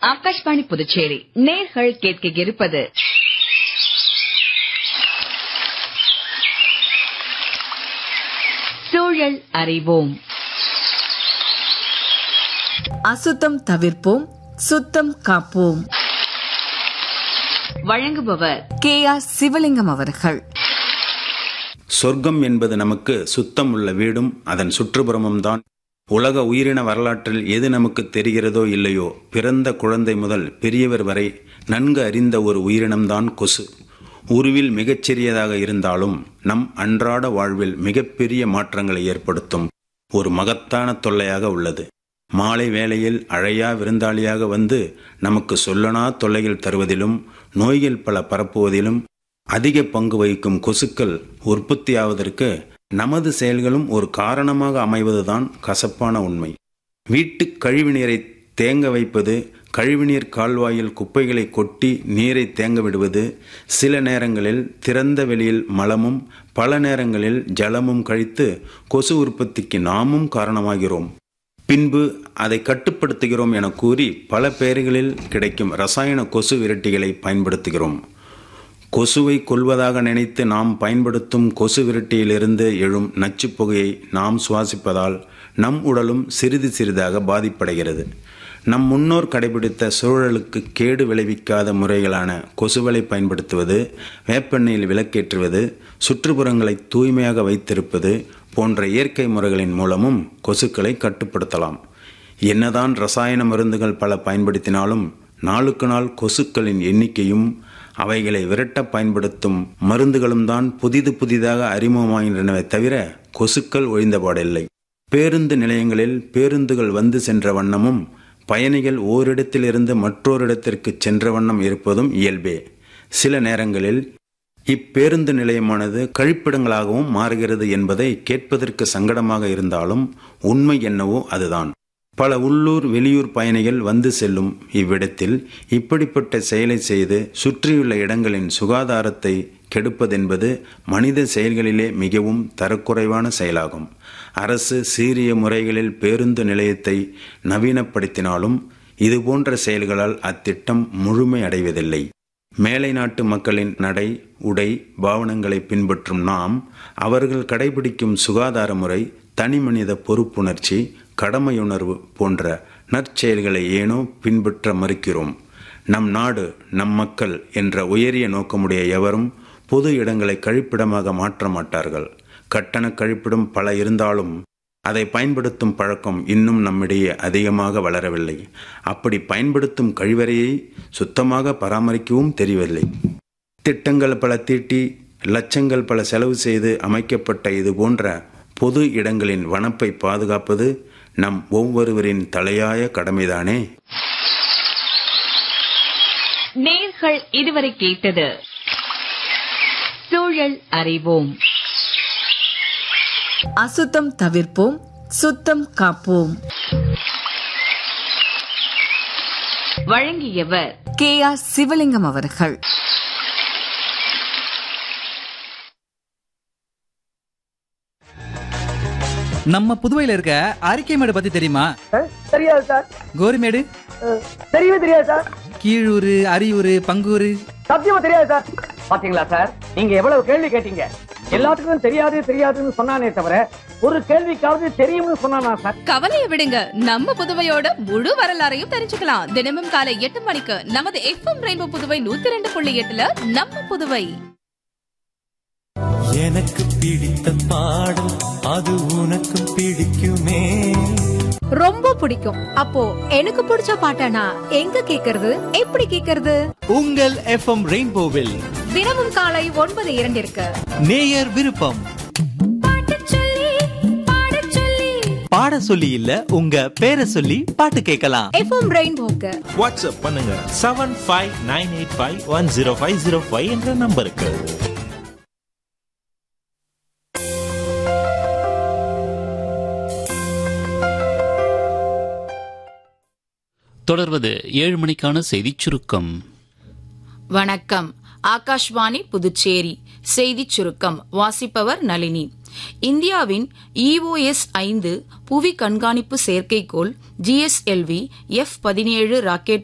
ஆகாஷ்வாணி புதுச்சேரி நேர்கள் கேட்க இருப்பது சூழல் அறிவோம் அசுத்தம் தவிர்ப்போம் சுத்தம் காப்போம் வழங்குபவர் கே ஆர் சிவலிங்கம் அவர்கள் சொர்க்கம் என்பது நமக்கு சுத்தம் உள்ள வீடும் அதன் சுற்றுப்புறமும் தான் உலக உயிரின வரலாற்றில் எது நமக்கு தெரிகிறதோ இல்லையோ பிறந்த குழந்தை முதல் பெரியவர் வரை நன்கு அறிந்த ஒரு உயிரினம்தான் கொசு உருவில் மிகச்சிறியதாக இருந்தாலும் நம் அன்றாட வாழ்வில் மிகப்பெரிய மாற்றங்களை ஏற்படுத்தும் ஒரு மகத்தான தொல்லையாக உள்ளது மாலை வேளையில் அழையா விருந்தாளியாக வந்து நமக்கு சொல்லனா தொல்லைகள் தருவதிலும் நோய்கள் பல பரப்புவதிலும் அதிக பங்கு வகிக்கும் கொசுக்கள் உற்பத்தியாவதற்கு நமது செயல்களும் ஒரு காரணமாக அமைவதுதான் கசப்பான உண்மை வீட்டு கழிவுநீரை தேங்க வைப்பது கழிவுநீர் கால்வாயில் குப்பைகளை கொட்டி நீரை தேங்க விடுவது சில நேரங்களில் திறந்த வெளியில் மலமும் பல நேரங்களில் ஜலமும் கழித்து கொசு உற்பத்திக்கு நாமும் காரணமாகிறோம் பின்பு அதை கட்டுப்படுத்துகிறோம் என கூறி பல பெயர்களில் கிடைக்கும் ரசாயன கொசு விரட்டிகளை பயன்படுத்துகிறோம் கொசுவை கொல்வதாக நினைத்து நாம் பயன்படுத்தும் கொசு விரட்டியிலிருந்து எழும் நச்சுப் புகையை நாம் சுவாசிப்பதால் நம் உடலும் சிறிது சிறிதாக பாதிப்படைகிறது நம் முன்னோர் கடைபிடித்த சூழலுக்கு கேடு விளைவிக்காத முறைகளான கொசுவலை பயன்படுத்துவது வேப்பெண்ணெயில் விளக்கேற்றுவது சுற்றுப்புறங்களை தூய்மையாக வைத்திருப்பது போன்ற இயற்கை முறைகளின் மூலமும் கொசுக்களை கட்டுப்படுத்தலாம் என்னதான் ரசாயன மருந்துகள் பல பயன்படுத்தினாலும் நாளுக்கு நாள் கொசுக்களின் எண்ணிக்கையும் அவைகளை விரட்ட பயன்படுத்தும் மருந்துகளும் தான் புதிது புதிதாக அறிமுகமாகின்றனவே தவிர கொசுக்கள் ஒழிந்தபாடில்லை பேருந்து நிலையங்களில் பேருந்துகள் வந்து சென்ற வண்ணமும் பயணிகள் ஓரிடத்திலிருந்து மற்றொரிடத்திற்கு சென்ற வண்ணம் இருப்பதும் இயல்பே சில நேரங்களில் இப்பேருந்து நிலையமானது கழிப்பிடங்களாகவும் மாறுகிறது என்பதை கேட்பதற்கு சங்கடமாக இருந்தாலும் உண்மை என்னவோ அதுதான் பல உள்ளூர் வெளியூர் பயணிகள் வந்து செல்லும் இவ்விடத்தில் இப்படிப்பட்ட செயலை செய்து சுற்றியுள்ள இடங்களின் சுகாதாரத்தை கெடுப்பதென்பது மனித செயல்களிலே மிகவும் தரக்குறைவான செயலாகும் அரசு சீரிய முறைகளில் பேருந்து நிலையத்தை நவீனப்படுத்தினாலும் இதுபோன்ற செயல்களால் அத்திட்டம் முழுமை அடைவதில்லை மேலை நாட்டு மக்களின் நடை உடை பாவனங்களை பின்பற்றும் நாம் அவர்கள் கடைபிடிக்கும் சுகாதார முறை தனிமனித பொறுப்புணர்ச்சி கடமையுணர்வு போன்ற நற்செயல்களை ஏனோ பின்பற்ற மறுக்கிறோம் நம் நாடு நம் மக்கள் என்ற உயரிய நோக்கமுடைய எவரும் பொது இடங்களை கழிப்பிடமாக மாற்ற மாட்டார்கள் கட்டண கழிப்பிடம் பல இருந்தாலும் அதை பயன்படுத்தும் பழக்கம் இன்னும் நம்மிடையே அதிகமாக வளரவில்லை அப்படி பயன்படுத்தும் கழிவறையை சுத்தமாக பராமரிக்கவும் தெரியவில்லை திட்டங்கள் பல தீட்டி லட்சங்கள் பல செலவு செய்து அமைக்கப்பட்ட இது போன்ற பொது இடங்களின் வனப்பை பாதுகாப்பது நம் ஒவ்வொருவரின் தலையாய கடமைதானே நேர்கள் இதுவரை கேட்டது சூழல் அறிவோம் அசுத்தம் தவிர்ப்போம் சுத்தம் காப்போம் வழங்கியவர் கே ஆர் சிவலிங்கம் அவர்கள் நம்ம புதுவையில இருக்க அரிக்கைமேடு பத்தி தெரியுமா அஹ், தெரியாது சார் கோரிமேடு அஹ், தெரியவே தெரியாது சார் கீழூர் அரியூர் பங்கூர் சத்தியமா தெரியாது சார் பாத்தீங்களா சார் நீங்க எவ்வளவு கேள்வி கேட்டீங்க எல்லாத்துக்கும் தெரியாது தெரியாதுன்னு சொன்னானே தவிர ஒரு கேள்விக்காவது தெரியும்னு சொன்னானா சார் கவலையை விடுங்க நம்ம புதுவையோட முழு வரலாறையும் தெரிஞ்சுக்கலாம் தினமும் காலை எட்டு மணிக்கு நமது எஃப்எம் ரெயின்போ புதுவை நூத்தி ரெண்டு புள்ளி எட்டுல நம்ம புதுவை எனக்கு பிடித்த பாடல் அது உனக்கும் பிடிக்குமே ரொம்ப பிடிக்கும் அப்போ எனக்கு பிடிச்ச பாட்டனா எங்க கேக்குறது எப்படி கேக்குறது உங்கள் எஃப்எம் ரெயின்போவில் தினமும் காலை ஒன்பது இரண்டிற்கு நேயர் விருப்பம் பாட சொல்லி இல்ல உங்க பேரை சொல்லி பாட்டு கேட்கலாம் எஃப்எம் ரெயின்போக்கு வாட்ஸ்அப் பண்ணுங்க seven five nine eight five one zero five zero five என்ற நம்பருக்கு தொடர்வது ஏழு மணிக்கான செய்திச் சுருக்கம் வணக்கம் ஆகாஷ்வாணி புதுச்சேரி செய்திச் சுருக்கம் வாசிப்பவர் நளினி இந்தியாவின் இஓஎஸ் ஐந்து புவி கண்காணிப்பு செயற்கைக்கோள் ஜிஎஸ்எல்வி எஃப் பதினேழு ராக்கெட்